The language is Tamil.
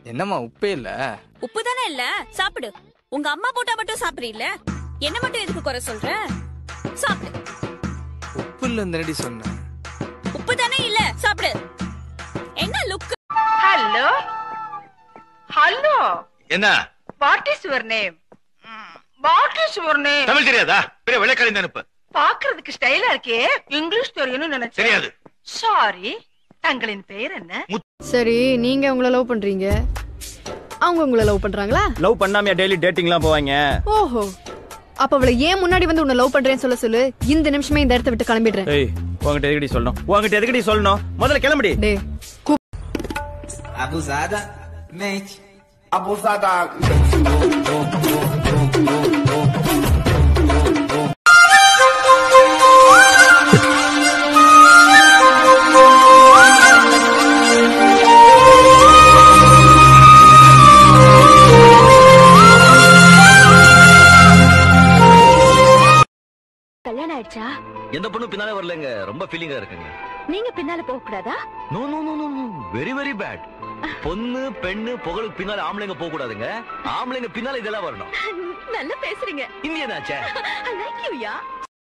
என்னம்மா உப்பே இல்ல உப்பு தானே இல்ல சாப்பிடு உங்க அம்மா போட்டா மட்டும் சாப்பிடுறீல்ல என்ன மட்டும் எதுக்கு குறை சொல்ற சாப்பிடு உப்பு இல்லைன்னு சொன்னேன் உப்பு தானே இல்ல சாப்பிடு என்ன லுக் ஹலோ ஹலோ என்ன what is your name what is your name Tamil தெரியாதா பெரிய வெள்ளைக்காரி அனுப்பு பாக்குறதுக்கு ஸ்டைலா இருக்கே இங்கிலீஷ் தெரியும்னு நினைச்சேன் தெரியாது சாரி தங்களின் பெயர் என்ன சரி நீங்க உங்கள லவ் பண்றீங்க அவங்க உங்கள லவ் பண்றாங்களா லவ் பண்ணாமையா டெய்லி டேட்டிங்லாம் போவாங்க ஓஹோ அப்ப அவளை ஏன் முன்னாடி வந்து உன்னை லவ் பண்றேன்னு சொல்ல சொல்லு இந்த நிமிஷமே இந்த இடத்த விட்டு கிளம்பிடுறேன் ஏய் உங்ககிட்ட எதுக்கடி சொல்லணும் உங்ககிட்ட எதுக்கடி சொல்லணும் முதல்ல கிளம்புடி டே Abusada, mente. கல்யாணம் ஆயிடுச்சா எந்த பொண்ணு பின்னாலே வரலங்க ரொம்ப ஃபீலிங்கா இருக்குங்க நீங்க பின்னால போக கூடாதா no no no no no very very bad பொண்ணு பெண்ணு புகழுக்கு பின்னால ஆம்பளைங்க போக கூடாதுங்க ஆம்பளைங்க பின்னால இதெல்லாம் வரணும் நல்லா பேசுறீங்க இந்தியனாச்சே ஐ லைக் யூ யா